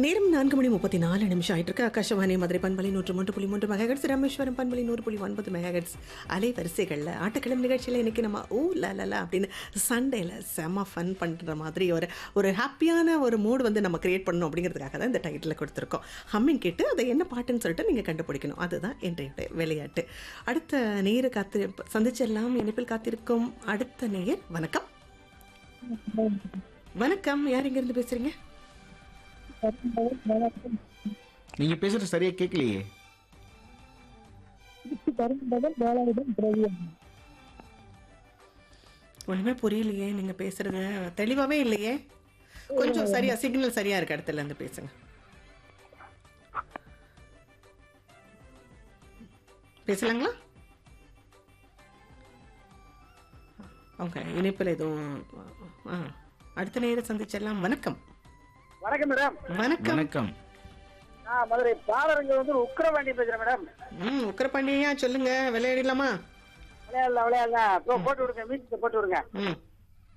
நேரம் நான்கு மணி முப்பத்தி நாலு நிமிஷம் ஆயிட்டு இருக்கு ஆகாஷவாணி மதுரை பண்பலை நூற்று மூன்று புள்ளி மூன்று மெகாஹெட்ஸ் ராமேஸ்வரம் பண்பலை நூறு புள்ளி ஒன்பது மெகாஹெட்ஸ் அலைவரிசைகளில் ஆட்டக்கிழமை நிகழ்ச்சியில் இன்னைக்கு நம்ம ஊ லலலா அப்படின்னு சண்டேல செம்ம ஃபன் பண்ணுற மாதிரி ஒரு ஒரு ஹாப்பியான ஒரு மூடு வந்து நம்ம கிரியேட் பண்ணணும் அப்படிங்கிறதுக்காக தான் இந்த டைட்டில் கொடுத்துருக்கோம் ஹம்மிங் கேட்டு அதை என்ன பாட்டுன்னு சொல்லிட்டு நீங்கள் கண்டுபிடிக்கணும் அதுதான் இன்றைய விளையாட்டு அடுத்த நேரு காத்து சந்திச்செல்லாம் இணைப்பில் காத்திருக்கும் அடுத்த நேயர் வணக்கம் வணக்கம் யார் இங்கேருந்து பேசுகிறீங்க நீங்க பேசுறது சரியா கேட்கலையே கரும்பதன் வேலாயுதம் திரவியம் ஒண்ணுமே புரியலையே நீங்க பேசுறது தெளிவாவே இல்லையே கொஞ்சம் சரியா சிக்னல் சரியா இருக்க இடத்துல இருந்து பேசுங்க பேசலாங்களா அவங்க இணைப்பில் எதுவும் ஆ அடுத்த நேரம் சந்திச்சிடலாம் வணக்கம் வணக்கம் மேடம் வணக்கம் வணக்கம் நான் மதுரை பாலரங்க வந்து உக்கரவாண்டி பேசுறேன் மேடம் ம் உக்கரப்பாண்டியா சொல்லுங்க விளையாடிடலாமா விளையாடலாம் விளையாடலாம் ப்ரோ போட்டு விடுங்க மீன்ஸ் போட்டு விடுங்க ம்